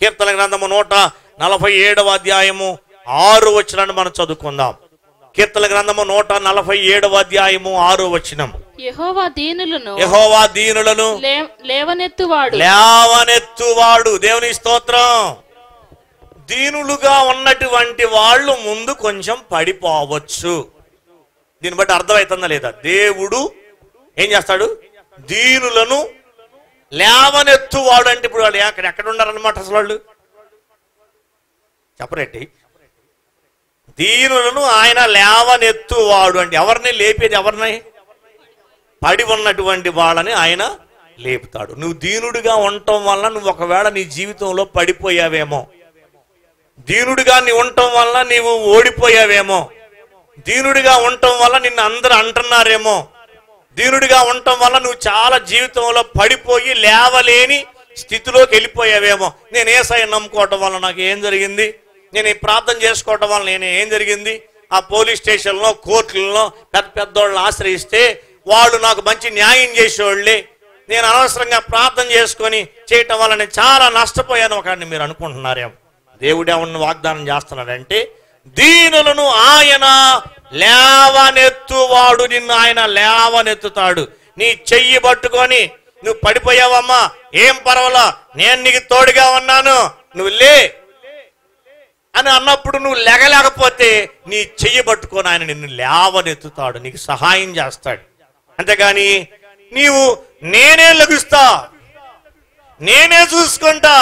కీర్తన గ్రంథము నూట నలభై ఏడవ అధ్యాయము ఆరు వచనాన్ని మనం చదువుకుందాం కీర్తన గ్రంథము నూట నలభై ఏడవ అధ్యాయము ఆరు వచనం యెహోవా దీనులను యెహోవా దీనులను లే- లేవనెత్తువాడు లేవనెత్తువాడు దేవుని స్తోత్రం దీనులుగా ఉన్నటువంటి వాళ్ళు ముందు కొంచెం పడిపోవచ్చు దీన్ని బట్టి అర్థమవుతుందా లేదా దేవుడు ఏం చేస్తాడు దీనులను లేవనెత్తువాడు అంటే ఇప్పుడు వాళ్ళు ఎక్కడ ఎక్కడ ఉన్నారన్నమాట అసలు వాళ్ళు చెప్పరేంటి దీనులను ఆయన లేవనెత్తువాడు అంటే ఎవరిని లేపేది ఎవరిని పడి ఉన్నటువంటి వాళ్ళని ఆయన లేపుతాడు నువ్వు దీనుడిగా ఉండటం వల్ల నువ్వు ఒకవేళ నీ జీవితంలో పడిపోయావేమో దీనుడిగా నీ ఉండటం వల్ల నీవు ఓడిపోయావేమో దీనుడిగా ఉండటం వల్ల నిన్ను అందరూ అంటున్నారేమో దీనుడిగా ఉండటం వల్ల నువ్వు చాలా జీవితంలో పడిపోయి లేవలేని స్థితిలోకి వెళ్ళిపోయావేమో నేను ఏసఐ నమ్ముకోవటం వల్ల నాకు ఏం జరిగింది నేను ఈ ప్రార్థన చేసుకోవటం వల్ల నేను ఏం జరిగింది ఆ పోలీస్ స్టేషన్లో కోర్టులలో పెద్ద పెద్దోళ్ళని ఆశ్రయిస్తే వాళ్ళు నాకు మంచి న్యాయం చేసేవాళ్ళే నేను అనవసరంగా ప్రార్థన చేసుకొని చేయటం వల్ల నేను చాలా నష్టపోయాను ఒక మీరు అనుకుంటున్నారేమో దేవుడే ఉన్న వాగ్దానం చేస్తున్నాడంటే దీనులను ఆయన లేవనెత్తువాడు నిన్ను ఆయన లేవనెత్తుతాడు నీ చెయ్యి పట్టుకొని నువ్వు పడిపోయావమ్మా ఏం పర్వాలా నేను నీకు తోడుగా ఉన్నాను నువ్వు లే అని అన్నప్పుడు నువ్వు లెగలేకపోతే నీ చెయ్యి పట్టుకొని ఆయన నిన్ను లేవనెత్తుతాడు నీకు సహాయం చేస్తాడు అంతేగాని నీవు నేనే లభిస్తా నేనే చూసుకుంటా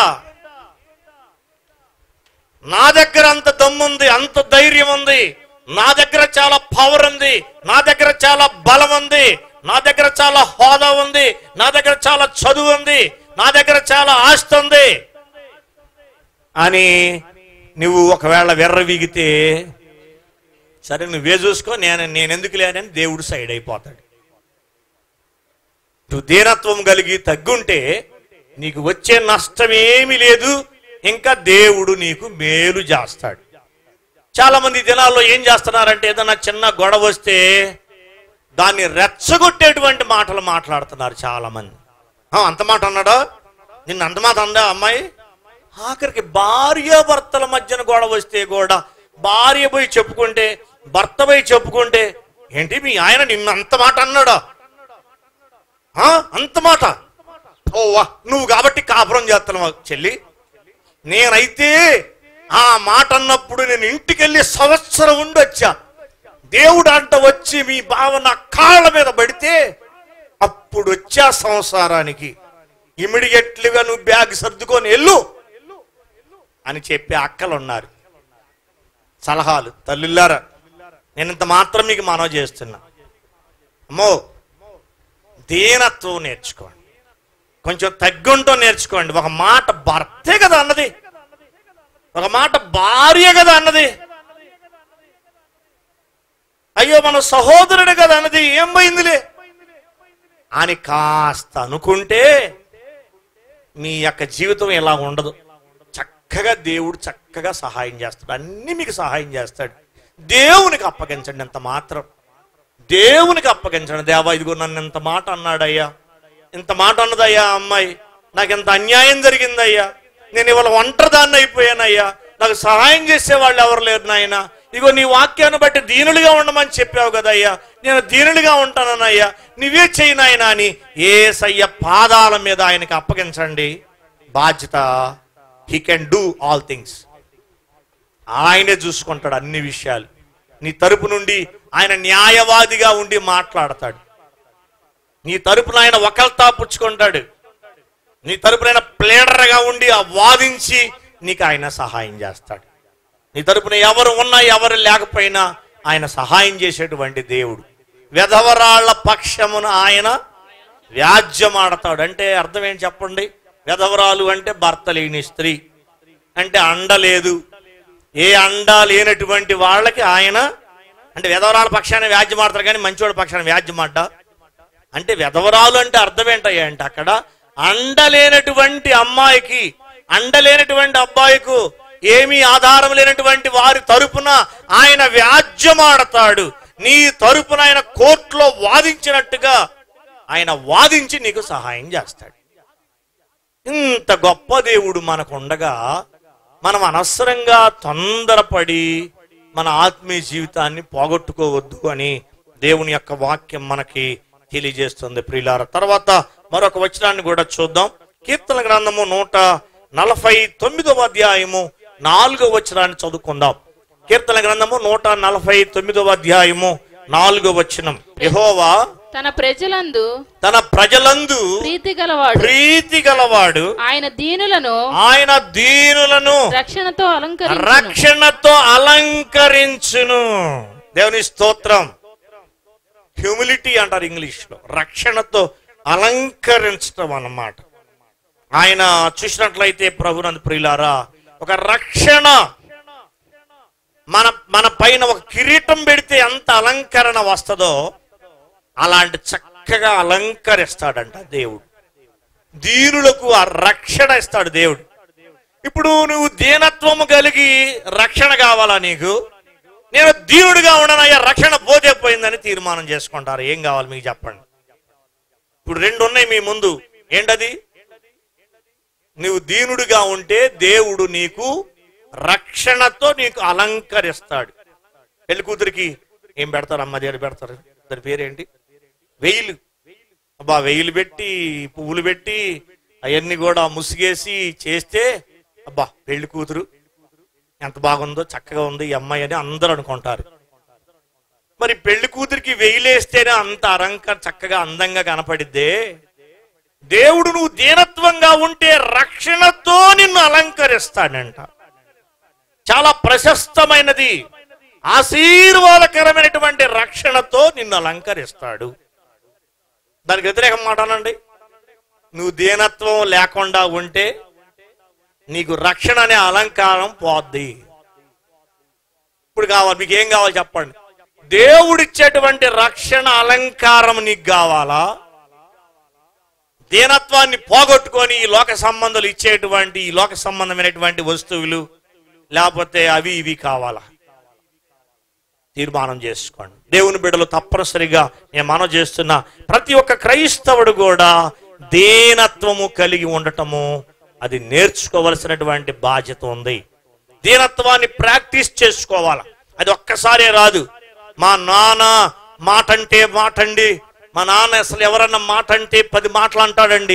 నా దగ్గర అంత దమ్ముంది అంత ధైర్యం ఉంది నా దగ్గర చాలా పవర్ ఉంది నా దగ్గర చాలా బలం ఉంది నా దగ్గర చాలా హోదా ఉంది నా దగ్గర చాలా చదువు ఉంది నా దగ్గర చాలా ఆస్తి ఉంది అని నువ్వు ఒకవేళ వెర్రవీగితే సరే నువ్వే చూసుకో నేను నేను ఎందుకు లేనని దేవుడు సైడ్ అయిపోతాడు నువ్వు దీనత్వం కలిగి తగ్గుంటే నీకు వచ్చే నష్టం ఏమీ లేదు ఇంకా దేవుడు నీకు మేలు చేస్తాడు చాలా మంది దినాల్లో ఏం చేస్తున్నారంటే ఏదైనా చిన్న గొడవ వస్తే దాన్ని రెచ్చగొట్టేటువంటి మాటలు మాట్లాడుతున్నారు చాలా మంది "ఆ, అంత మాట అన్నాడా నిన్ను అంత మాట అందా అమ్మాయి ఆఖరికి భార్యాభర్తల మధ్యన గొడవ వస్తే కూడా భార్య పోయి చెప్పుకుంటే భర్త పోయి చెప్పుకుంటే ఏంటి మీ ఆయన నిన్ను అంత మాట అన్నాడా ఆ? అంత మాట ఓవా నువ్వు కాబట్టి కాపురం చేస్తున్నావు చెల్లి నేనైతే ఆ మాట అన్నప్పుడు నేను ఇంటికి వెళ్ళి సంవత్సరం ఉండొచ్చా దేవుడు అంట వచ్చి మీ బావ నా కాళ్ళ మీద పడితే అప్పుడు వచ్చా సంసారానికి ఇమిడియట్లుగా నువ్వు బ్యాగ్ సర్దుకొని వెళ్ళు అని చెప్పే అక్కలు ఉన్నారు సలహాలు తల్లులారా నేను ఇంత మాత్రం మీకు మనవి చేస్తున్నా అమ్మో దీనత్వం నేర్చుకోండి కొంచెం తగ్గుంటూ నేర్చుకోండి ఒక మాట భర్తే కదా అన్నది ఒక మాట భార్య కదా అన్నది అయ్యో మన సహోదరుడు కదా అన్నది ఏం పోయిందిలే అని కాస్త అనుకుంటే మీ యొక్క జీవితం ఇలా ఉండదు చక్కగా దేవుడు చక్కగా సహాయం చేస్తాడు అన్ని మీకు సహాయం చేస్తాడు దేవునికి అప్పగించండి ఎంత మాత్రం దేవునికి అప్పగించండి దేవా ఇదిగో నన్ను ఇంత మాట అన్నాడయ్యా ఇంత మాట అన్నదయ్యా ఆ అమ్మాయి నాకు ఎంత అన్యాయం జరిగిందయ్యా నేను ఇవాళ ఒంటరిదాన్ని అయిపోయానయ్యా నాకు సహాయం చేసే వాళ్ళు ఎవరు లేరు నాయన ఇగో నీ వాక్యాన్ని బట్టి దీనులుగా ఉండమని చెప్పావు కదయ్యా నేను దీనులుగా ఉంటానన్నయ్యా నువ్వే చేయి నాయనా అని ఏసయ్య పాదాల మీద ఆయనకి అప్పగించండి బాధ్యత he can do all things ఆయనే చూసుకుంటాడు అన్ని విషయాలు నీ తరపు నుండి ఆయన న్యాయవాదిగా ఉండి మాట్లాడతాడు నీ తరపున ఆయన ఒకల్తా పుచ్చుకుంటాడు నీ తరపున ప్లేడర్గా ఉండి ఆ వాదించి నీకు ఆయన సహాయం చేస్తాడు నీ తరపున ఎవరు ఉన్నా ఎవరు లేకపోయినా ఆయన సహాయం చేసేటువంటి దేవుడు వెధవరాళ్ల పక్షమున ఆయన వ్యాజ్యమాడతాడు అంటే అర్థం ఏంటి చెప్పండి వెధవరాలు అంటే భర్త లేని స్త్రీ అంటే అండ లేదు ఏ అండ లేనటువంటి వాళ్ళకి ఆయన అంటే వెధవరాల పక్షాన వ్యాజ్యమాడతారు కానీ మంచివాడి పక్షాన వ్యాజ్యమాట అంటే వెధవరాలు అంటే అర్థం ఏంటయ్యా అంటే అక్కడ అండలేనటువంటి అమ్మాయికి అండలేనటువంటి అబ్బాయికు ఏమీ ఆధారం లేనటువంటి వారి తరపున ఆయన వ్యాజ్యమాడతాడు నీ తరపున ఆయన కోర్టులో వాదించినట్టుగా ఆయన వాదించి నీకు సహాయం చేస్తాడు ఇంత గొప్ప దేవుడు మనకు ఉండగా మనం అనవసరంగా తొందరపడి మన ఆత్మీయ జీవితాన్ని పోగొట్టుకోవద్దు అని దేవుని యొక్క వాక్యం మనకి తెలియజేస్తుంది ప్రియులార తర్వాత మరొక వచనాన్ని కూడా చూద్దాం కీర్తన గ్రంథము నూట నలభై తొమ్మిదవ అధ్యాయము నాలుగవ వచనాన్ని చదువుకుందాం కీర్తన గ్రంథము నూట నలభై తొమ్మిదవ అధ్యాయము నాలుగవ వచనం యెహోవా తన ప్రజలందు తన ప్రజలందు ప్రీతి గలవాడు ప్రీతి గలవాడు ఆయన దీనులను ఆయన దీనులను రక్షణతో అలంకరించును రక్షణతో అలంకరించును దేవుని స్తోత్రం హ్యూమిలిటీ అంటారు ఇంగ్లీష్ లో రక్షణతో అలంకరించడం అన్నమాట ఆయన చూసినట్లయితే ప్రభునంద ప్రియులారా ఒక రక్షణ మన మన పైన ఒక కిరీటం పెడితే ఎంత అలంకరణ వస్తుందో అలాంటి చక్కగా అలంకరిస్తాడంట దేవుడు దీనులకు ఆ రక్షణ ఇస్తాడు దేవుడు ఇప్పుడు నువ్వు దీనత్వము కలిగి రక్షణ కావాలా నీకు నేను దీనుడిగా ఉండనయ్యా రక్షణ పోతే పోయిందని తీర్మానం చేసుకుంటారు ఏం కావాలి మీకు చెప్పండి ఇప్పుడు రెండు ఉన్నాయి మీ ముందు ఏంటది నువ్వు దీనుడిగా ఉంటే దేవుడు నీకు రక్షణతో నీకు అలంకరిస్తాడు పెళ్లి కూతురికి ఏం పెడతారు అమ్మ దగ్గర పెడతారు దాని పేరేంటి వెయిలు అబ్బా వెయిలు పెట్టి పువ్వులు పెట్టి అవన్నీ కూడా ముసిగేసి చేస్తే అబ్బా పెళ్లి కూతురు ఎంత బాగుందో చక్కగా ఉంది ఈ అమ్మాయి అని అందరూ అనుకుంటారు మరి పెళ్లి కూతురికి వెయిలేస్తేనే అంత అలంక చక్కగా అందంగా కనపడిద్దే దేవుడు నువ్వు దీనత్వంగా ఉంటే రక్షణతో నిన్ను అలంకరిస్తాడంట చాలా ప్రశస్తమైనది ఆశీర్వాదకరమైనటువంటి రక్షణతో నిన్ను అలంకరిస్తాడు దానికి వ్యతిరేకం మాట అనండి నువ్వు దీనత్వం లేకుండా ఉంటే నీకు రక్షణ అనే అలంకారం పోద్ది ఇప్పుడు కావాలి మీకు ఏం కావాలి చెప్పండి దేవుడిచ్చేటువంటి రక్షణ అలంకారం నీకు కావాలా దీనత్వాన్ని పోగొట్టుకొని ఈ లోక సంబంధాలు ఇచ్చేటువంటి ఈ లోక సంబంధమైనటువంటి వస్తువులు లేకపోతే అవి ఇవి కావాలా తీర్మానం చేసుకోండి దేవుని బిడ్డలు తప్పనిసరిగా నేను మనం చేస్తున్న ప్రతి ఒక్క క్రైస్తవుడు కూడా దీనత్వము కలిగి ఉండటము అది నేర్చుకోవలసినటువంటి బాధ్యత ఉంది దీనత్వాన్ని ప్రాక్టీస్ చేసుకోవాలి అది ఒక్కసారే రాదు మా నాన్న మాట అంటే మాట అండి మా నాన్న అసలు ఎవరన్నా మాట అంటే పది మాటలు అంటాడండి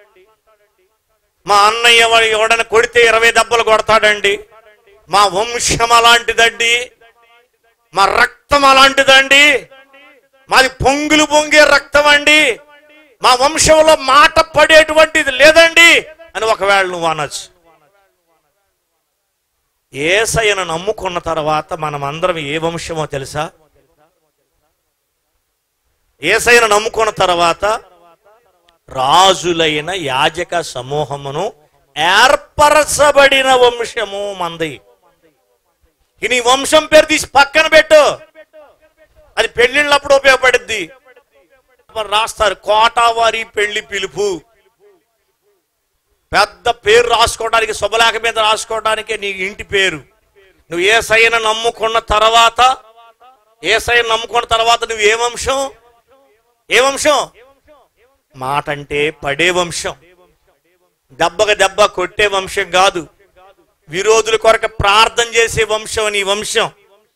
మా అన్నయ్య ఎవరు- ఎవడన్నా కొడితే ఇరవై దెబ్బలు కొడతాడండి మా వంశం అలాంటిదండి మా రక్తం అలాంటిదండి మాది పొంగులు పొంగే రక్తం అండి మా వంశంలో మాట పడేటువంటిది లేదండి అని ఒకవేళ నువ్వు అనొచ్చు ఏసయ్యను నమ్ముకున్న తర్వాత మనం అందరం ఏ వంశమో తెలుసా ఏసయ్యను నమ్ముకున్న తర్వాత రాజులైన యాజక సమూహమును ఏర్పరచబడిన వంశము మంది ఇక నీ వంశం పేరు తీసి పక్కన పెట్టు అది పెళ్లిళ్ళప్పుడు ఉపయోగపడుద్ది మరి రాస్తారు కోటావారి పెళ్లి పిలుపు పెద్ద పేరు రాసుకోవడానికి శుభలేఖ మీద రాసుకోవడానికి నీ ఇంటి పేరు నువ్వు ఏ సైన నమ్ముకున్న తర్వాత ఏ సైన నమ్ముకున్న తర్వాత నువ్వు ఏ వంశం ఏ వంశం మాట అంటే పడే వంశం దెబ్బకి దెబ్బ కొట్టే వంశం కాదు విరోధుల కొరకు ప్రార్థన చేసే వంశం నీ వంశం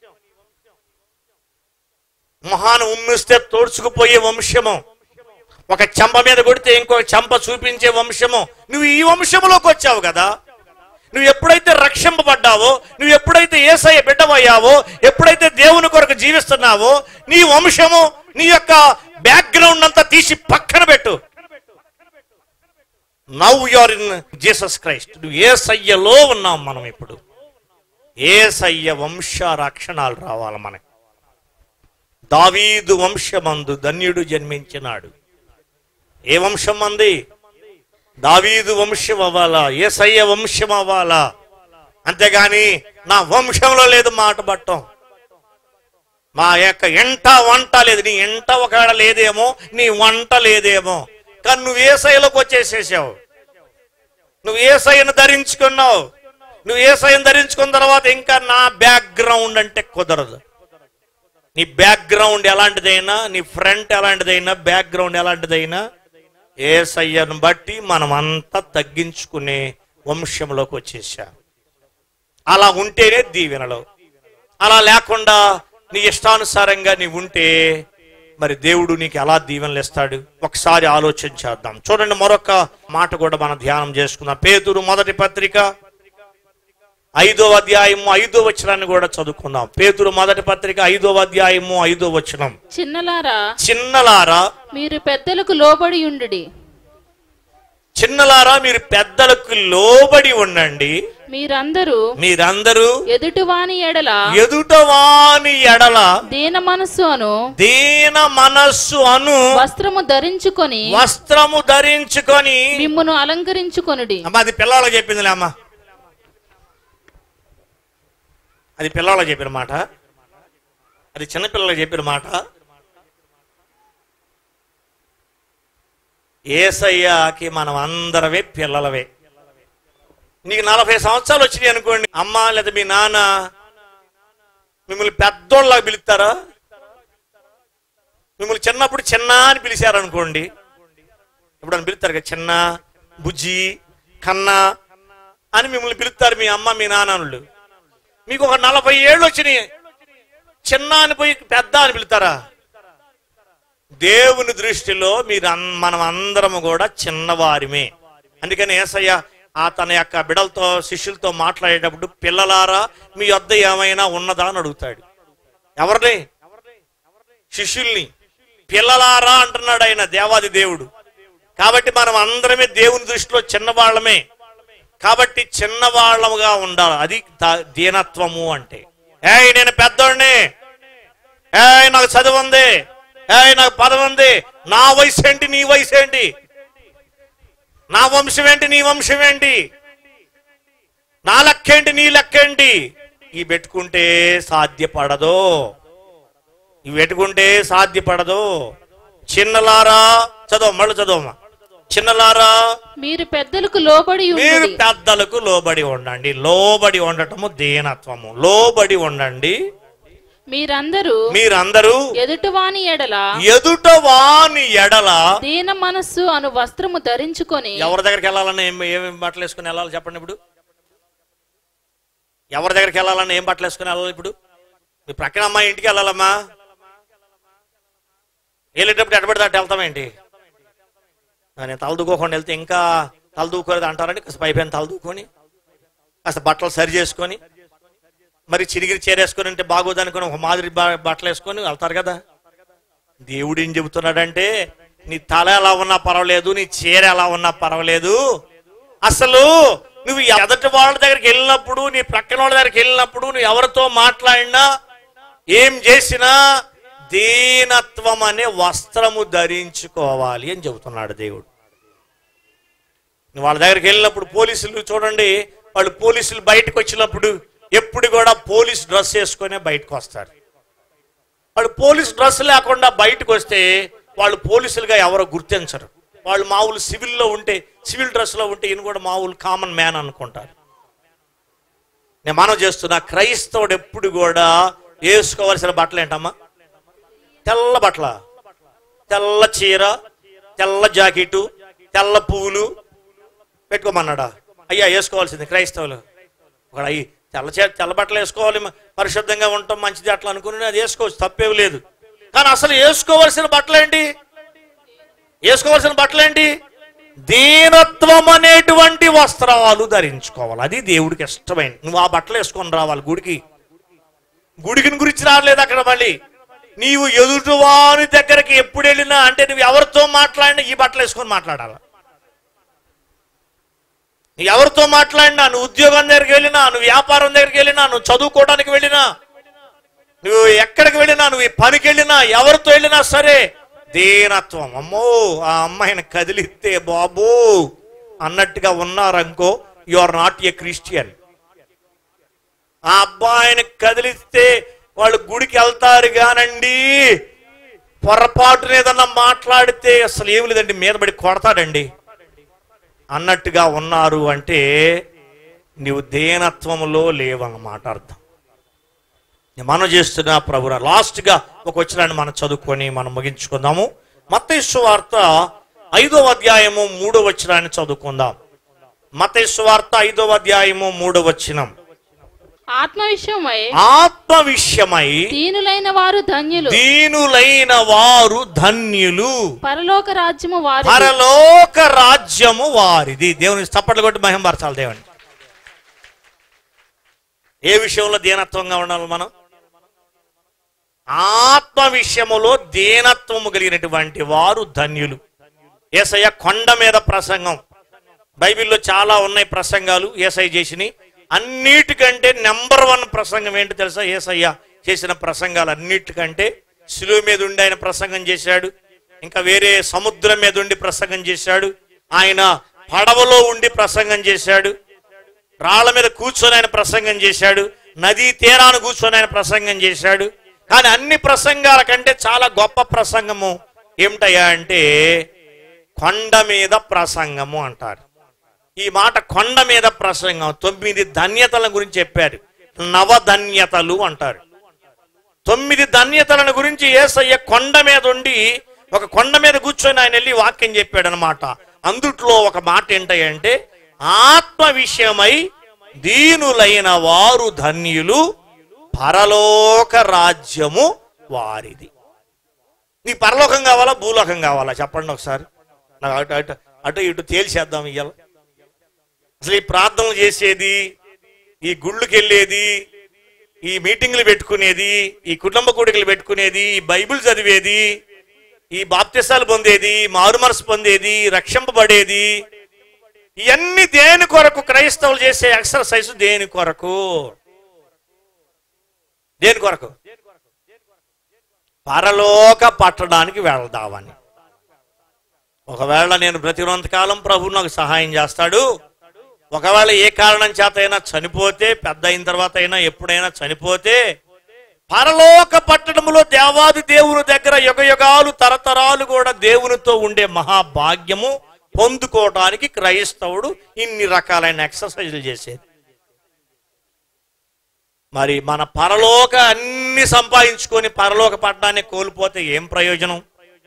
మహాను ఉమ్మిస్తే తోడ్చుకుపోయే వంశము ఒక చెంప మీద కొడితే ఇంకొక చెంప చూపించే వంశము నువ్వు ఈ వంశములోకి వచ్చావు కదా నువ్వు ఎప్పుడైతే రక్షింపబడ్డావో నువ్వు ఎప్పుడైతే ఏసయ్య బిడ్డవయ్యావో ఎప్పుడైతే దేవుని కొరకు జీవిస్తున్నావో నీ వంశము నీ యొక్క బ్యాక్గ్రౌండ్ అంతా తీసి పక్కన పెట్టు now your in Jesus Christ నువ్వు ఏసయ్యలో ఉన్నాం మనం ఇప్పుడు ఏసయ్య వంశ రక్షణాలు రావాలి మనకి దావీదు వంశమందు ధన్యుడు జన్మించినాడు ఏ వంశం మంది దావీదు వంశం అవ్వాలా ఏసయ్య వంశం అవ్వాలా అంతేగాని నా వంశంలో లేదు మాట పట్టం మా యొక్క ఎంట వంట లేదు నీ ఎంట ఒకవేళ లేదేమో నీ వంట లేదేమో కానీ నువ్వు ఏసైలోకి వచ్చేసేసావు నువ్వు ఏసైను ధరించుకున్నావు నువ్వు ఏసైను ధరించుకున్న తర్వాత ఇంకా నా బ్యాక్గ్రౌండ్ అంటే కుదరదు నీ బ్యాక్గ్రౌండ్ ఎలాంటిదైనా నీ ఫ్రంట్ ఎలాంటిదైనా బ్యాక్గ్రౌండ్ ఎలాంటిదైనా ఏసయ్యను బట్టి మనం అంతా తగ్గించుకునే వంశంలోకి వచ్చేసాం అలా ఉంటేనే దీవెనలో అలా లేకుండా నీ ఇష్టానుసారంగా నీ ఉంటే మరి దేవుడు నీకు ఎలా దీవెనలు ఇస్తాడు ఒకసారి ఆలోచన చేద్దాం చూడండి మరొక మాట కూడా మనం ధ్యానం చేసుకుందాం పేతురు మొదటి పత్రిక ఐదో అధ్యాయము ఐదో వచనాన్ని కూడా చదువుకుందాం పేతురు మొదటి పత్రిక ఐదో అధ్యాయము ఐదో వచనం చిన్నలారా చిన్నలారా మీరు పెద్దలకు లోబడి ఉండుడి చిన్నలారా మీరు పెద్దలకు లోబడి ఉండండి మీరందరూ మీరందరూ ఎదుటివాని ఎడల ఎదుటవాని ఎడల దీన మనస్సు అను దీన మనస్సు అను వస్త్రము ధరించుకొని వస్త్రము ధరించుకొని మిమ్మును అలంకరించుకొనుడి అమ్మ అది పిల్లలకు చెప్పిందిలే అమ్మ అది పిల్లలకు చెప్పిన మాట అది చిన్నపిల్లలకు చెప్పిన మాట ఏసయ్యాకి మనం అందరమే పిల్లలవే నీకు నలభై సంవత్సరాలు వచ్చినాయి అనుకోండి అమ్మ లేదా మీ నాన్న మిమ్మల్ని పెద్దోళ్ళగా పిలుస్తారా మిమ్మల్ని చిన్నప్పుడు చిన్న అని పిలిచారు అనుకోండి ఇప్పుడు అని పిలుస్తారు కదా చిన్న బుజ్జి కన్న అని మిమ్మల్ని పిలుస్తారు మీ అమ్మ మీ నాన్నలు మీకు ఒక నలభై ఏళ్ళు వచ్చినాయి చిన్న అని పోయి పెద్ద అని పిలుతారా దేవుని దృష్టిలో మీరు అన్- మనం అందరము కూడా చిన్నవారిమే అందుకని ఏసయ్య ఆ తన యొక్క బిడలతో శిష్యులతో మాట్లాడేటప్పుడు పిల్లలారా మీ వద్ద ఏమైనా ఉన్నదా అని అడుగుతాడు ఎవరిని శిష్యుల్ని పిల్లలారా అంటున్నాడు ఆయన దేవాది దేవుడు కాబట్టి మనం అందరమే దేవుని దృష్టిలో చిన్నవాళ్ళమే కాబట్టి చిన్నవాళ్ళముగా ఉండాలి అది ద- దీనత్వము అంటే ఏయ్ నేను పెద్దోడిని ఏయ్ నాకు చదువు ఉంది ఏయ్ నాకు పదవి ఉంది నా వయసు ఏంటి నీ వయసు ఏంటి నా వంశం ఏంటి నీ వంశం ఏంటి నా లెక్కేంటి నీ లెక్కేంటి ఈ పెట్టుకుంటే సాధ్యపడదు ఇవి పెట్టుకుంటే సాధ్యపడదు చిన్నలారా చదవ మళ్ళీ చదవమ్మా చిన్నలారా మీరు పెద్దలకు లోబడి మీరు ఉండుడి పెద్దలకు లోబడి ఉండండి లోబడి ఉండటము దీనత్వము లోబడి ఉండండి మీరందరూ మీరందరూ ఎదుటివాని ఎడల ఎదుట వాని ఎడల దీన మనస్సు అను వస్త్రము ధరించుకొని ఎవరి దగ్గరికి వెళ్ళాలని ఏం ఏమేం బట్టలు వేసుకుని వెళ్ళాలి చెప్పండి ఇప్పుడు ఎవరి దగ్గరికి వెళ్ళాలని ఏం బట్టలు వేసుకుని వెళ్ళాలి ఇప్పుడు మీ ప్రక్కన అమ్మాయి ఇంటికి వెళ్ళాలమ్మా వెళ్ళేటప్పుడు ఎడబడితే అటు వెళ్తామేంటి ఆ, నేను తలదూకోకుండా వెళ్తే ఇంకా తలదూకోలేదు అంటారని కాస్త పైపైన తలదూకొని కాస్త బట్టలు సరి చేసుకొని మరి చిరిగిరి చేరేసుకొని ఉంటే బాగోదు అనుకుని ఒక మాదిరి బ- బట్టలు వేసుకొని వెళ్తారు కదా దేవుడు ఏం చెబుతున్నాడంటే నీ తల ఎలా ఉన్నా పర్వాలేదు నీ చీర ఎలా ఉన్నా పర్వాలేదు అసలు నువ్వు ఎదటి వాళ్ళ దగ్గరికి వెళ్ళినప్పుడు నీ ప్రక్కన వాళ్ళ దగ్గరికి వెళ్ళినప్పుడు నువ్వు ఎవరితో మాట్లాడినా ఏం చేసినా దీనత్వం అనే వస్త్రము ధరించుకోవాలి అని చెబుతున్నాడు దేవుడు నువ్వు వాళ్ళ దగ్గరికి వెళ్ళినప్పుడు పోలీసులు చూడండి వాళ్ళు పోలీసులు బయటకు వచ్చినప్పుడు ఎప్పుడు కూడా పోలీస్ డ్రెస్ వేసుకునే బయటకు వస్తారు వాళ్ళు పోలీస్ డ్రెస్ లేకుండా బయటకు వస్తే వాళ్ళు పోలీసులుగా ఎవరో గుర్తించరు వాళ్ళు మామూలు సివిల్లో ఉంటే సివిల్ డ్రెస్లో ఉంటే ఈయన కూడా మామూలు కామన్ మ్యాన్ అనుకుంటారు నేను మనం చేస్తున్నా క్రైస్తవుడు ఎప్పుడు కూడా వేసుకోవాల్సిన బట్టలు ఏంటమ్మా తెల్ల బట్టల తెల్ల చీర తెల్ల జాకెట్ తెల్ల పువ్వులు పెట్టుకోమన్నాడా అయ్యా వేసుకోవాల్సింది క్రైస్తవులు ఒకడు అయ్యి తెల్ల చీర తెల్ల బట్టలు వేసుకోవాలి మ- పరిశుద్ధంగా ఉంటాం మంచిది అట్లా అనుకుని అది వేసుకోవచ్చు తప్పేం లేదు కానీ అసలు వేసుకోవాల్సిన బట్టలు ఏంటి వేసుకోవాల్సిన బట్టలు ఏంటి దీనత్వం అనేటువంటి వస్త్రాలు ధరించుకోవాలి అది దేవుడికి ఇష్టమైన నువ్వు ఆ బట్టలు వేసుకొని రావాలి గుడికి గుడికిని గురించి రాలేదు అక్కడ మళ్ళీ నీవు ఎదుటివాని దగ్గరికి ఎప్పుడు వెళ్ళినా అంటే నువ్వు ఎవరితో మాట్లాడినా ఈ బట్టలు వేసుకొని మాట్లాడాలి నువ్వు ఎవరితో మాట్లాడినా నువ్వు ఉద్యోగం దగ్గరికి వెళ్ళినా నువ్వు వ్యాపారం దగ్గరికి వెళ్ళినా నువ్వు చదువుకోవడానికి వెళ్ళినా నువ్వు ఎక్కడికి వెళ్ళినా నువ్వు ఈ పనికి వెళ్ళినా ఎవరితో వెళ్ళినా సరే దీనత్వం అమ్మో ఆ అమ్మాయిని కదిలిస్తే బాబు అన్నట్టుగా ఉన్నారనుకో you are not a Christian ఆ అబ్బాయిని కదిలిస్తే వాళ్ళు గుడికి వెళ్తారు కానండి పొరపాటున ఏదన్నా మాట్లాడితే అసలు ఏమి లేదండి మీద పడి కొడతాడండి అన్నట్టుగా ఉన్నారు అంటే నీవు దేనత్వములో లేవన్నమాట అర్థం నేను మనం చేస్తున్న ప్రభురా లాస్ట్గా ఒక వచ్చినాన్ని మనం చదువుకొని మనం ముగించుకుందాము మత్తయిసు వార్త ఐదో అధ్యాయము మూడో వచనాన్ని చదువుకుందాం మతేశ్వార్త ఐదో అధ్యాయము మూడో వచనం ఆత్మ విషయమై ఆత్మ విషయమై దీనులైన వారు ధన్యులు దీనులైన వారు ధన్యులు పరలోక రాజ్యము వారి పరలోక రాజ్యము వారిది దేవుని చప్పట్లు కొట్టి మహింపరచాలి దేవుని ఏ విషయంలో దీనత్వంగా ఉండాలి మనం ఆత్మ విషయములో దీనత్వము కలిగినటువంటి వారు ధన్యులు ఏసయ్య కొండ మీద ప్రసంగం బైబిల్లో చాలా ఉన్నాయి ప్రసంగాలు ఏసఐ చేసినాయి అన్నిటికంటే నెంబర్ వన్ ప్రసంగం ఏంటి తెలుసా ఏసయ్య చేసిన ప్రసంగాలు అన్నిటికంటే శిలువ మీద ఉండి ఆయన ప్రసంగం చేశాడు ఇంకా వేరే సముద్రం మీద ఉండి ప్రసంగం చేశాడు ఆయన పడవలో ఉండి ప్రసంగం చేశాడు రాళ్ల మీద కూర్చొని ఆయన ప్రసంగం చేశాడు నదీ తీరాన కూర్చొని ఆయన ప్రసంగం చేశాడు కానీ అన్ని ప్రసంగాల కంటే చాలా గొప్ప ప్రసంగము ఏమిటయ్యా అంటే కొండ మీద ప్రసంగము అంటారు ఈ మాట కొండ మీద ప్రసంగం తొమ్మిది ధన్యతల గురించి చెప్పారు నవధన్యతలు అంటారు తొమ్మిది ధన్యతలను గురించి ఏసయ్య కొండ మీద ఉండి ఒక కొండ మీద కూర్చొని ఆయన వెళ్ళి వాక్యం చెప్పాడు అనమాట అందుట్లో ఒక మాట ఏంటంటే ఆత్మ విషయమై దీనులైన వారు ధన్యులు పరలోక రాజ్యము వారిది నీ పరలోకం కావాలా భూలోకం కావాలా చెప్పండి ఒకసారి నాకు అటు అటు అటు ఇటు తేల్చేద్దాం ఇయ్యాల అసలు ఈ ప్రార్థనలు చేసేది ఈ గుళ్ళకి వెళ్ళేది ఈ మీటింగ్లు పెట్టుకునేది ఈ కుటుంబ కూడికలు పెట్టుకునేది ఈ బైబిల్ చదివేది ఈ బాప్తిసాలు పొందేది మారు మనసు పొందేది రక్షింపబడేది ఇవన్నీ దేని కొరకు క్రైస్తవులు చేసే ఎక్సర్సైజ్ దేని కొరకు దేని కొరకు పరలోక పట్టడానికి వెళ్దామని ఒకవేళ నేను బ్రతికినంతకాలం ప్రభు నాకు సహాయం చేస్తాడు ఒకవేళ ఏ కారణం చేత అయినా చనిపోతే పెద్ద అయిన తర్వాత అయినా ఎప్పుడైనా చనిపోతే పరలోక పట్టణములో దేవాది దేవుని దగ్గర యుగ యుగాలు తరతరాలు కూడా దేవునితో ఉండే మహాభాగ్యము పొందుకోవడానికి క్రైస్తవుడు ఇన్ని రకాలైన ఎక్సర్సైజులు చేసేది మరి మన పరలోక అన్ని సంపాదించుకొని పరలోక పట్టణాన్ని కోల్పోతే ఏం ప్రయోజనం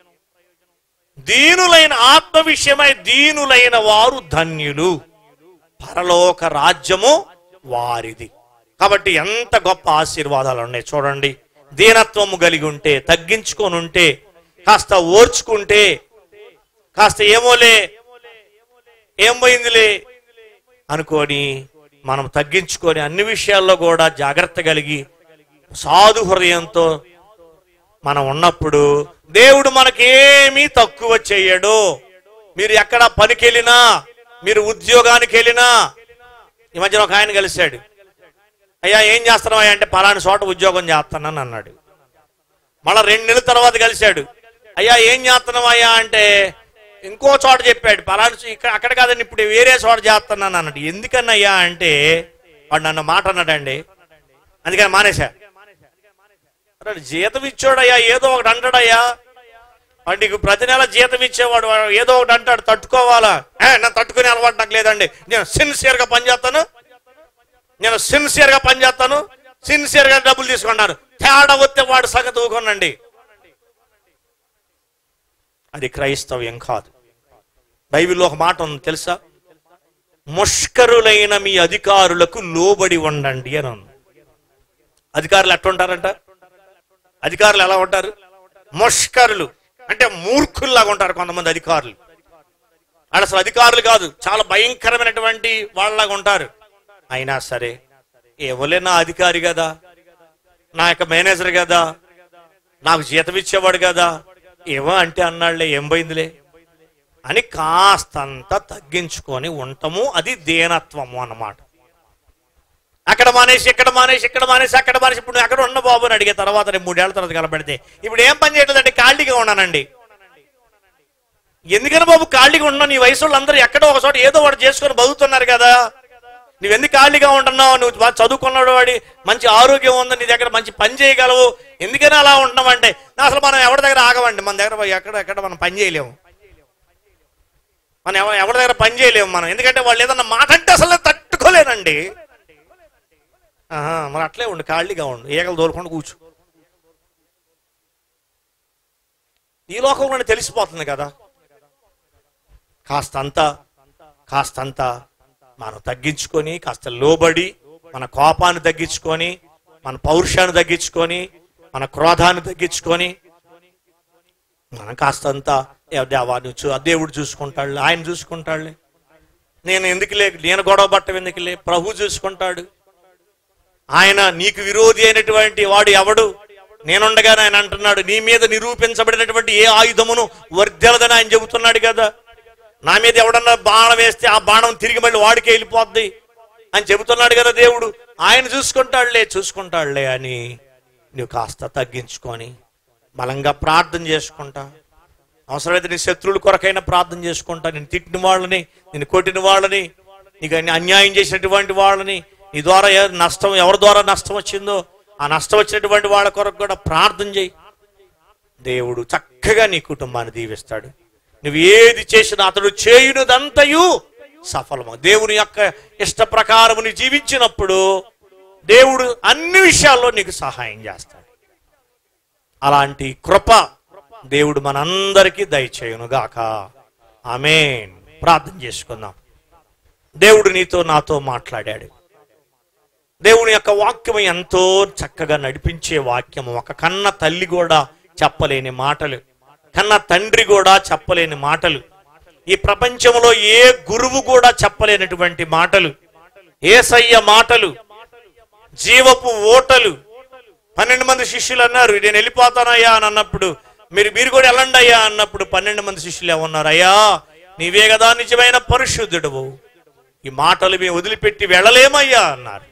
దీనులైన ఆత్మ విషయమై దీనులైన వారు ధన్యులు పరలోక రాజ్యము వారిది కాబట్టి ఎంత గొప్ప ఆశీర్వాదాలు ఉన్నాయి చూడండి దీనత్వము కలిగి ఉంటే తగ్గించుకొని ఉంటే కాస్త ఓర్చుకుంటే కాస్త ఏమోలే ఏం పోయిందిలే అనుకొని మనం తగ్గించుకొని అన్ని విషయాల్లో కూడా జాగ్రత్త కలిగి సాధు హృదయంతో మనం ఉన్నప్పుడు దేవుడు మనకేమీ తక్కువ చెయ్యడు మీరు ఎక్కడ పనికి వెళ్ళినా మీరు ఉద్యోగానికి వెళ్ళినా ఈ మధ్యన ఒక ఆయన కలిశాడు అయ్యా ఏం చేస్తున్నావా అంటే పలాని చోట ఉద్యోగం చేస్తున్నాను అన్నాడు మళ్ళా రెండు నెలల తర్వాత కలిశాడు అయ్యా ఏం చేస్తున్నావయ్యా అంటే ఇంకో చోట చెప్పాడు పలాని చో- ఇక్కడ అక్కడ కాదండి ఇప్పుడు వేరే చోట చేస్తున్నాను అన్నాడు ఎందుకన్నయ్యా అంటే వాడు నన్ను మాట అన్నాడండి అందుకని మానేశా అరే జీతం ఇచ్చాడయ్యా ఏదో ఒకటి అంటాడయ్యా వాడు నీకు ప్రతి నెల జీతం ఇచ్చేవాడు వాడు ఏదో ఒకటి అంటాడు తట్టుకోవాలా ఏ, నా తట్టుకునే అలవాటు నాకు లేదండి నేను సిన్సియర్ గా పనిచేస్తాను నేను సిన్సియర్ గా పనిచేస్తాను సిన్సియర్ గా డబ్బులు తీసుకున్నాను తేడా వస్తే వాడు సంగతి ఊకొనండి అది క్రైస్తవ్యం కాదు బైబిల్లో ఒక మాట ఉంది తెలుసా ముష్కరులైన మీ అధికారులకు లోబడి ఉండండి అని ఉంది అధికారులు ఎట్టుంటారంట అధికారులు ఎలా ఉంటారు ముష్కరులు అంటే మూర్ఖుల్లాగా ఉంటారు కొంతమంది అధికారులు వాళ్ళు అసలు అధికారులు కాదు చాలా భయంకరమైనటువంటి వాళ్ళలాగా ఉంటారు అయినా సరే ఎవలే నా అధికారి కదా నా యొక్క మేనేజర్ కదా నాకు జీతం ఇచ్చేవాడు కదా ఏమో అంటే అన్నాళ్లే ఏం పోయిందిలే అని కాస్తంత తగ్గించుకొని ఉండటము అది దీనత్వము అన్నమాట అక్కడ మానేసి ఇక్కడ మానేసి ఇక్కడ మానేసి అక్కడ మానేసి ఇప్పుడు నువ్వు అక్కడ ఉన్న బాబు అని అడిగే తర్వాత నేను మూడేళ్ల తర్వాత కనబడితే ఇప్పుడు ఏం పని చేయట్లేదండి ఖాళీగా ఉన్నానండి ఎందుకని బాబు ఖాళీగా ఉన్నావు నీ వయసు వాళ్ళందరూ ఎక్కడో ఒక చోట ఏదో ఒకటి చేసుకొని బతుకుతున్నారు కదా నువ్వెందుకు ఖాళీగా ఉంటున్నావు నువ్వు బాగా చదువుకున్నాడు వాడి మంచి ఆరోగ్యం ఉంది నీ దగ్గర మంచి పని చేయగలవు ఎందుకని అలా ఉంటున్నావు అంటే అసలు మనం ఎవరి దగ్గర ఆగమండి మన దగ్గర ఎక్కడ ఎక్కడ మనం పని చేయలేము మనం ఎవ- ఎవరి దగ్గర పని చేయలేము మనం ఎందుకంటే వాళ్ళు ఏదన్నా మాట అంటే అసలు తట్టుకోలేనండి ఆహా, మరి అట్లే ఉండు ఖాళీగా ఉండు ఈగలు తోలుకుండా కూర్చో ఈ లోకంలోనే తెలిసిపోతుంది కదా కాస్తంత కాస్తంత మనం తగ్గించుకొని కాస్త లోబడి మన కోపాన్ని తగ్గించుకొని మన పౌరుషాన్ని తగ్గించుకొని మన క్రోధాన్ని తగ్గించుకొని మనం కాస్తంత "ఏ దేవా నువ్వు చూ- ఆ దేవుడు చూసుకుంటాడులే ఆయన చూసుకుంటాడులే నేను ఎందుకులే నేను గొడవ పట్టం ఎందుకులే ప్రభు చూసుకుంటాడు ఆయన నీకు విరోధి అయినటువంటి వాడు ఎవడు నేనుండగానే ఆయన అంటున్నాడు నీ మీద నిరూపించబడినటువంటి ఏ ఆయుధమును వర్ధెలదని ఆయన చెబుతున్నాడు కదా నా మీద ఎవడన్నా బాణం వేస్తే ఆ బాణం తిరిగి మళ్ళీ వాడికి వెళ్ళిపోద్ది అని చెబుతున్నాడు కదా దేవుడు ఆయన చూసుకుంటాడులే చూసుకుంటాడులే అని నువ్వు కాస్త తగ్గించుకొని బలంగా ప్రార్థన చేసుకుంటా అవసరమైతే నీ శత్రువుల కొరకైనా ప్రార్థన చేసుకుంటా నేను తిట్టిన వాళ్ళని నేను కొట్టిన వాళ్ళని నీకు అన్ని అన్యాయం చేసినటువంటి వాళ్ళని నీ ద్వారా ఏ నష్టం ఎవరి ద్వారా నష్టం వచ్చిందో ఆ నష్టం వచ్చినటువంటి వాళ్ళ కొరకు కూడా ప్రార్థన చేయి దేవుడు చక్కగా నీ కుటుంబాన్ని దీవిస్తాడు నువ్వు ఏది చేసినా అతడు చేయునదంతయు సఫలము దేవుని యొక్క ఇష్ట ప్రకారము నీ జీవించినప్పుడు దేవుడు అన్ని విషయాల్లో నీకు సహాయం చేస్తాడు అలాంటి కృప దేవుడు మనందరికీ దయచేయునుగాక ఆమేన్ ప్రార్థన చేసుకుందాం దేవుడు నీతో నాతో మాట్లాడాడు దేవుని యొక్క వాక్యము ఎంతో చక్కగా నడిపించే వాక్యము ఒక కన్న తల్లి కూడా చెప్పలేని మాటలు కన్న తండ్రి కూడా చెప్పలేని మాటలు ఈ ప్రపంచంలో ఏ గురువు కూడా చెప్పలేనటువంటి మాటలు ఏసయ్య మాటలు జీవపు ఓటలు పన్నెండు మంది శిష్యులు అన్నారు నేను వెళ్ళిపోతానయ్యా అని అన్నప్పుడు మీరు మీరు కూడా వెళ్ళండి అయ్యా అన్నప్పుడు పన్నెండు మంది శిష్యులు ఏమన్నారు అయ్యా నీవే కదా నిజమైన పరిశుద్ధుడవు ఈ మాటలు మేము వదిలిపెట్టి వెళ్ళలేమయ్యా అన్నారు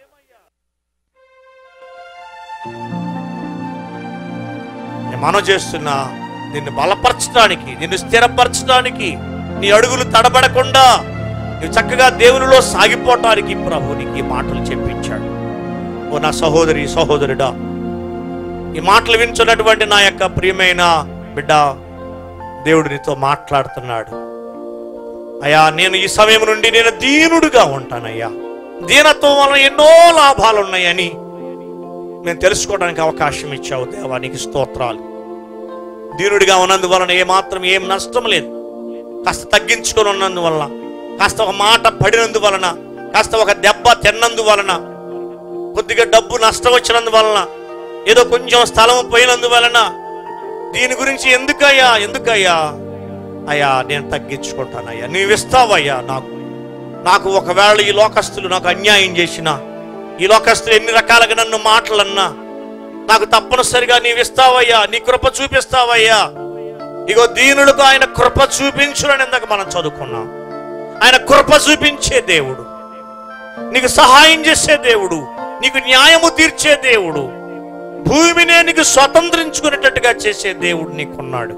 నేను మనం చేస్తున్నా నిన్ను బలపరచడానికి నిన్ను స్థిరపరచడానికి నీ అడుగులు తడబడకుండా నువ్వు చక్కగా దేవునిలో సాగిపోవటానికి ప్రభు నీకు ఈ మాటలు చెప్పించాడు ఓ నా సహోదరి సహోదరుడా ఈ మాటలు వింటున్నటువంటి నా యొక్క ప్రియమైన బిడ్డ దేవుడు నీతో మాట్లాడుతున్నాడు అయ్యా నేను ఈ సమయం నుండి నేను దీనుడుగా ఉంటానయ్యా దీనత్వం వలన ఎన్నో లాభాలు ఉన్నాయని నేను తెలుసుకోవడానికి అవకాశం ఇచ్చావు దేవా నీకు స్తోత్రాలు దీనుడిగా ఉన్నందువలన ఏమాత్రం ఏం నష్టం లేదు కాస్త తగ్గించుకొని ఉన్నందువలన కాస్త ఒక మాట పడినందువలన కాస్త ఒక దెబ్బ తిన్నందువలన కొద్దిగా డబ్బు నష్టం వచ్చినందువలన ఏదో కొంచెం స్థలం పోయినందువలన దీని గురించి ఎందుకయ్యా ఎందుకయ్యా అయ్యా నేను తగ్గించుకుంటానయ్యా నీవు ఇస్తావయ్యా నాకు నాకు ఒకవేళ ఈ లోకస్తులు నాకు అన్యాయం చేసిన ఈ లోకస్తులు ఎన్ని రకాలుగా నన్ను మాటలన్నా నాకు తప్పనిసరిగా నీవు ఇస్తావయ్యా నీ కృప చూపిస్తావయ్యా ఇగో దీనులకు ఆయన కృప చూపించునని ఇందాక మనం చదువుకున్నాం ఆయన కృప చూపించే దేవుడు నీకు సహాయం చేసే దేవుడు నీకు న్యాయము తీర్చే దేవుడు భూమినే నీకు స్వతంత్రించుకునేటట్టుగా చేసే దేవుడు నీకున్నాడు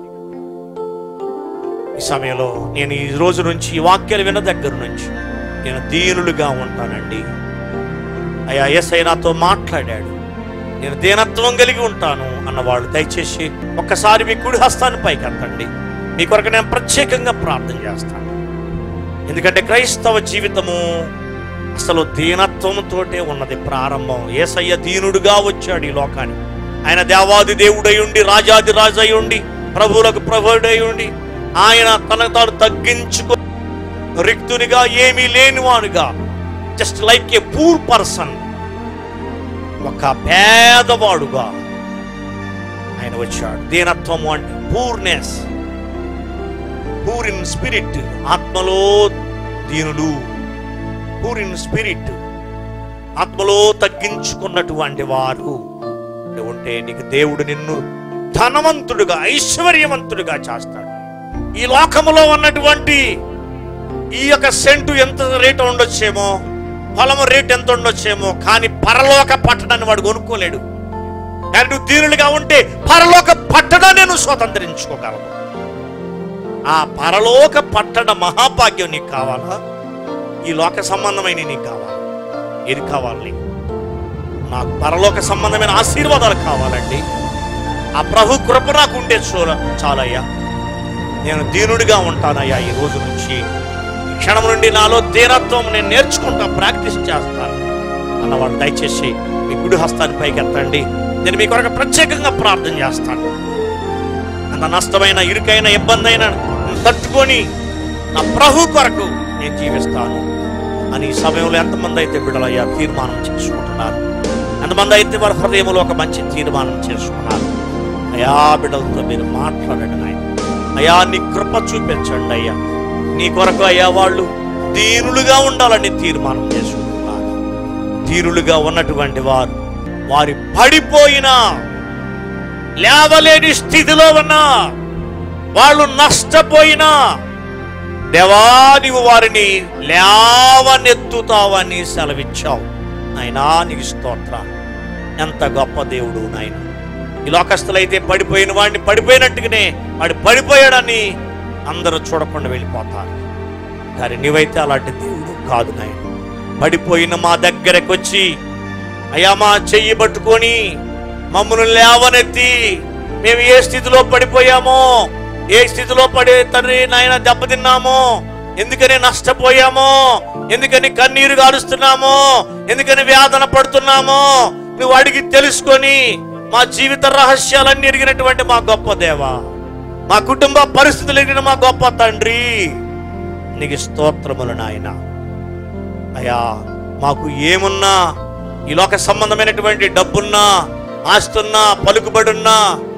ఈ సమయంలో నేను ఈ రోజు నుంచి ఈ వాక్యాలు విన్న దగ్గర నుంచి నేను దీనులుగా ఉంటానండి అయ్యా ఎస్ఐ నాతో మాట్లాడాడు నేను దీనత్వం కలిగి ఉంటాను అన్నవాళ్ళు దయచేసి ఒక్కసారి మీ కుడి హస్తాన్ని పైకి ఎత్తండి మీ కొరకు నేను ప్రత్యేకంగా ప్రార్థన చేస్తాను ఎందుకంటే క్రైస్తవ జీవితము అసలు దీనత్వంతోటే ఉన్నది ప్రారంభం ఏసయ్య దీనుడుగా వచ్చాడు ఈ లోకానికి ఆయన దేవాది దేవుడై ఉండి రాజాది రాజై ఉండి ప్రభువులకు ప్రభుడై ఉండి ఆయన తన తాను తగ్గించుకో రిక్తునిగా ఏమీ లేనివాడుగా just like a poor person ఒక పేదవాడుగా ఆయన వచ్చాడు దీనత్వము అంటే పూర్నెస్ పూర్ ఇన్ స్పిరిట్ ఆత్మలో దీనులు పూర్ ఇన్ స్పిరిట్ ఆత్మలో తగ్గించుకున్నటువంటి వారు ఉంటే నీకు దేవుడు నిన్ను ధనవంతుడుగా ఐశ్వర్యవంతుడుగా చేస్తాడు ఈ లోకములో ఉన్నటువంటి ఈ యొక్క సెంటు ఎంత రేటు ఉండొచ్చేమో పొలము రేటు ఎంత ఉండొచ్చేమో కానీ పరలోక పట్టణాన్ని వాడు కొనుక్కోలేడు కానీ నువ్వు దీనులుగా ఉంటే పరలోక పట్టణాన్ని నువ్వు స్వతంత్రించుకోగలవు ఆ పరలోక పట్టణ మహాభాగ్యం నీకు కావాలా ఈ లోక సంబంధమైన నీకు కావాలా ఏది కావాలి నీకు? నాకు పరలోక సంబంధమైన ఆశీర్వాదాలు కావాలండి ఆ ప్రభు కృప నాకు ఉంటే చూడ చాలయ్యా నేను దీనుడిగా ఉంటానయ్యా ఈ రోజు నుంచి ఈ క్షణం నుండి నాలో దీనత్వం నేను నేర్చుకుంటా ప్రాక్టీస్ చేస్తాను అన్నవాడు దయచేసి మీ గుడి హస్తాన్ని పైకి ఎత్తండి నేను మీ కొరకు ప్రత్యేకంగా ప్రార్థన చేస్తాను అంత నష్టమైన ఇరుకైన ఇబ్బంది అయినా తట్టుకొని నా ప్రభు కొరకు నేను జీవిస్తాను అని ఈ సమయంలో ఎంతమంది అయితే బిడ్డలయ్యా తీర్మానం చేసుకుంటున్నారు ఎంతమంది అయితే వారి హృదయంలో ఒక మంచి తీర్మానం చేసుకున్నారు అయా బిడ్డలతో మీరు మాట్లాడండి నాయన అయా నీ కృప చూపించండి అయ్యా నీ కొరకు అయ్యా వాళ్ళు దీనులుగా ఉండాలని తీర్మానం చేసుకుంటున్నారు దీనులుగా ఉన్నటువంటి వారు వారి పడిపోయిన లేవలేని స్థితిలో ఉన్నా వాళ్ళు నష్టపోయినా దేవా నీవు వారిని లేవనెత్తుతావని సెలవిచ్చావు నాయనా నీకు స్తోత్ర ఎంత గొప్ప దేవుడు నాయన ఈ లోకస్తులైతే పడిపోయిన వాడిని పడిపోయినట్టుగానే వాడు పడిపోయాడని అందరూ చూడకుండా వెళ్ళిపోతారు కానీ నీవైతే అలాంటి దేవుడు కాదు నాయన పడిపోయిన మా దగ్గరకు వచ్చి అయ్యా మా చెయ్యి పట్టుకొని మమ్మల్ని లేవనెత్తి మేము ఏ స్థితిలో పడిపోయామో ఏ స్థితిలో పడి తండ్రి నాయన దెబ్బతిన్నామో ఎందుకని నష్టపోయామో ఎందుకని కన్నీరు గారుస్తున్నామో ఎందుకని వేదన పడుతున్నామో నువ్వు అడిగి తెలుసుకొని మా జీవిత రహస్యాలన్నీ ఎరిగినటువంటి మా గొప్ప దేవా మా కుటుంబ పరిస్థితులు ఎరిగిన మా గొప్ప తండ్రి నీకు స్తోత్రములు నాయనా అయ్యా మాకు ఏమున్నా ఈ లోక సంబంధమైనటువంటి డబ్బున్నా ఆస్తున్నా పలుకుబడున్నా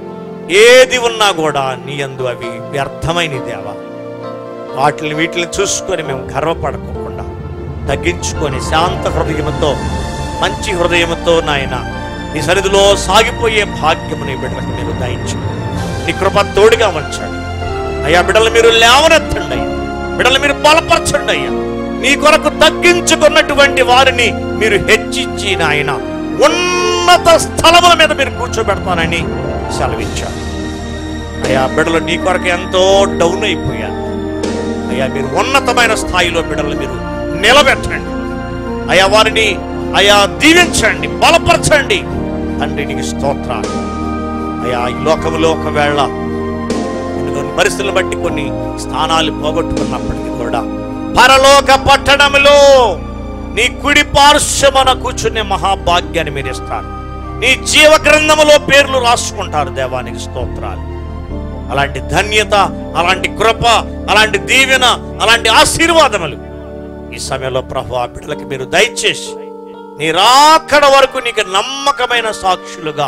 ఏది ఉన్నా కూడా నీ అందు అవి వ్యర్థమైన దేవా వాటిని వీటిని చూసుకొని మేము గర్వపడకోకుండా తగ్గించుకొని శాంత హృదయంతో మంచి హృదయంతో నాయన నీ సన్నిధిలో సాగిపోయే భాగ్యము నీ బిడ్డలకు మీరు దయించు నీ కృప తోడుగా ఉంచండి అయ్యా బిడ్డలు మీరు లేవనెత్తండి అయ్యా బిడ్డలు మీరు బలపరచండి అయ్యా నీ కొరకు తగ్గించుకున్నటువంటి వారిని మీరు హెచ్చించి నాయన ఉన్నత స్థలముల మీద మీరు కూర్చోబెడతానని సెలవిచ్చారు అయ్యా బిడ్డలు నీ కొరకు ఎంతో డౌన్ అయిపోయారు అయ్యా మీరు ఉన్నతమైన స్థాయిలో బిడ్డలు మీరు నిలబెట్టండి అయ్యా వారిని అయ్యా దీవించండి బలపరచండి తండ్రి నీకు స్తోత్రాలు అయ్యా ఈ లోకంలో ఒకవేళ కొన్ని కొన్ని పరిస్థితులను బట్టి కొన్ని స్థానాలు పోగొట్టుకున్నప్పటికీ కూడా పరలోక పట్టణంలో నీ కుడి పార్శ్వమన కూర్చునే మహాభాగ్యాన్ని మీరు ఇస్తారు నీ జీవ గ్రంథములో పేర్లు రాసుకుంటారు దేవానికి స్తోత్రాలు అలాంటి ధన్యత అలాంటి కృప అలాంటి దీవెన అలాంటి ఆశీర్వాదములు ఈ సమయంలో ప్రభు ఆ బిడ్డలకి మీరు దయచేసి నీ రాకడ వరకు నీకు నమ్మకమైన సాక్షులుగా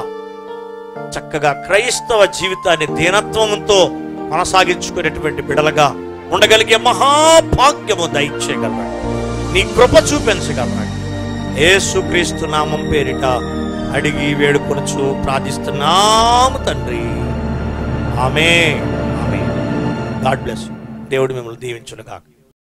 చక్కగా క్రైస్తవ జీవితాన్ని దీనత్వంతో కొనసాగించుకునేటువంటి బిడలగా ఉండగలిగే మహాభాగ్యము దయచేయగలరు నీ కృప చూపించగలరు యేసుక్రీస్తు నామం పేరిట అడిగి వేడుకొనచ్చు ప్రార్థిస్తున్నాము తండ్రి ఆమె ఆమె గాడ్ బ్లెస్ దేవుడు మిమ్మల్ని దీవించునుగాక